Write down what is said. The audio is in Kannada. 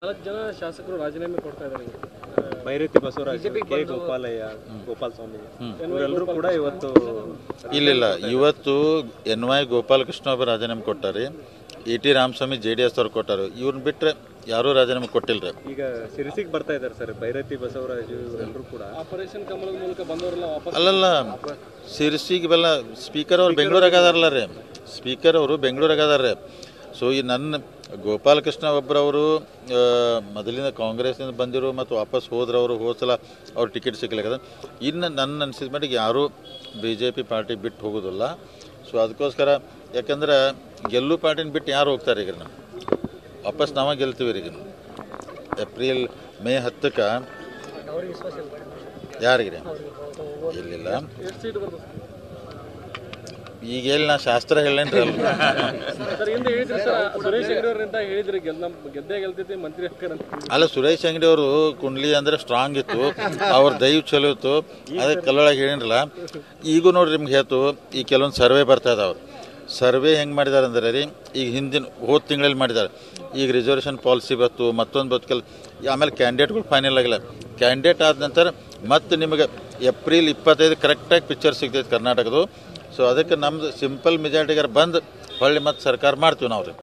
ನಾಲ್ಕು ಜನ ಶಾಸಕರು ರಾಜೀನಾಮೆ ಕೊಡ್ತಾ ಇದ್ದಾರೆ ಬೈರತಿ ಬಸವರಾಜ್ ಕೆ ಗೋಪಾಲಯ್ಯ ಗೋಪಾಲ ಸ್ವಾಮಿ ಇವರೆಲ್ಲರೂ ಕೂಡ ಇವತ್ತು ಇಲ್ಲಿಲ್ಲ ಇವತ್ತು ಎನ್ ವೈ ಗೋಪಾಲಕೃಷ್ಣ ಒಬ್ಬರು ರಾಜೀನಾಮೆ ಕೊಟ್ಟಾರೆ E T Ramaswamy J D S ಅವ್ರು ಕೊಟ್ಟಾರು ಇವ್ರನ್ನ ಬಿಟ್ಟರೆ ಯಾರೂ ರಾಜೀನಾಮೆ ಕೊಟ್ಟಿಲ್ಲ ಈಗ ಸಿರಿಸಿಗೆ ಬರ್ತಾ ಇದ್ದಾರೆ ಸರ್ ಬೈರತಿ ಬಸವರಾಜ್ ಇವರೆಲ್ಲರೂ ಕೂಡ ಆಪರೇಷನ್ ಕಮಲದ ಮೂಲಕ ಬಂದವರೆಲ್ಲ ವಾಪಸ್ ಅಲ್ಲಲ್ಲ ಸಿರ್ಸಿಗೆ ಬೆಲ್ಲ ಸ್ಪೀಕರ್ ಅವ್ರು ಬೆಂಗಳೂರಾಗ ಅದಾರಲ್ಲ ರೀ ಸ್ಪೀಕರ್ ಅವರು ಬೆಂಗಳೂರಾಗ ಅದಾರ ಸೊ ಈ ನನ್ನ ಗೋಪಾಲಕೃಷ್ಣ ಒಬ್ಬರವರು ಮೊದಲಿನ ಕಾಂಗ್ರೆಸ್ನಿಂದ ಬಂದಿರು ಮತ್ತು ವಾಪಸ್ ಹೋದ್ರೆ ಅವರು ಹೋದ ಸಲ ಅವ್ರ ಟಿಕೆಟ್ ಸಿಗ್ಲಿಕ್ಕದ ಇನ್ನು ನನ್ನ ಅನಿಸಿದ ಮಟ್ಟಿಗೆ ಯಾರೂ ಬಿ ಜೆ ಪಿ ಪಾರ್ಟಿ ಬಿಟ್ಟು ಹೋಗೋದಿಲ್ಲ ಸೊ ಅದಕ್ಕೋಸ್ಕರ ಯಾಕಂದ್ರೆ ಗೆಲ್ಲು ಪಾರ್ಟಿನ ಬಿಟ್ಟು ಯಾರು ಹೋಗ್ತಾರೆ ಈಗ ನಾವು ವಾಪಸ್ ನಾವೇ ಗೆಲ್ತೀವಿ ರೀ ಈಗ ಏಪ್ರಿಲ್ ಮೇ ಹತ್ತಕ್ಕೆ ಯಾರಿಗೆ ಇಲ್ಲಿಲ್ಲ ಎಷ್ಟು ಸೀಟ್ ಬರ್ತದೆ ಈಗ ಎಲ್ಲಿ ನಾ ಶಾಸ್ತ್ರ ಹೇಳೇನ್ರಿ ಅಲ್ಲ ಸರ್ ಹಿಂದೆ ಹೇಳಿದ್ರಿ ಸರ್ ಸುರೇಶ್ ಅಂಗಡಿ ಅವ್ರಿಂದ ಹೇಳಿದ್ರಿ ಗೆಲ್ ನಮ್ ಗೆದ್ದೇ ಗೆಲ್ತೈತಿ ಮಂತ್ರಿ ಆಗ್ತಾರಂತ ಅಲ್ಲ ಸುರೇಶ್ ಅಂಗಡಿ ಅವರು ಕುಂಡ್ಲಿ ಅಂದ್ರೆ ಸ್ಟ್ರಾಂಗ್ ಇತ್ತು ಅವ್ರ ದೈವ ಚಲೋ ಇತ್ತು ಅದಕ್ಕೆ ಕಲ್ಲೊಳಗೆ ಹೇಳಿರಲ್ಲ ಈಗೂ ನೋಡ್ರಿ ನಿಮ್ಗೆ ಹೇಳ್ತು ಈ ಕೆಲವೊಂದು ಸರ್ವೆ ಬರ್ತಾ ಇದಾವೆ ಸರ್ವೆ ಹೆಂಗೆ ಮಾಡಿದ್ದಾರೆ ಅಂದ್ರೆ ರೀ ಈಗ ಹಿಂದಿನ ಹೋದ ತಿಂಗಳಲ್ಲಿ ಮಾಡಿದ್ದಾರೆ ಈಗ ರಿಸರ್ವೇಷನ್ ಪಾಲಿಸಿ ಬತ್ತು ಮತ್ತೊಂದು ಬತ್ತು ಕೆಲ ಆಮೇಲೆ ಕ್ಯಾಂಡಿಡೇಟ್ಗಳು ಫೈನಲ್ ಆಗಿಲ್ಲ ಕ್ಯಾಂಡಿಡೇಟ್ ಆದ ನಂತರ ಮತ್ತೆ ನಿಮಗೆ ಏಪ್ರಿಲ್ ಇಪ್ಪತ್ತೈದು ಕರೆಕ್ಟಾಗಿ ಪಿಕ್ಚರ್ ಸಿಗ್ತೈತೆ ಕರ್ನಾಟಕದು ಸೊ ಅದಕ್ಕೆ ನಮ್ದು ಸಿಂಪಲ್ ಮೆಜಾರಿಟಿಗಾರ ಬಂದು ಹೊಳ್ಳಿ ಮತ್ತೆ ಸರ್ಕಾರ ಮಾಡ್ತೀವಿ ನಾವು ರೀ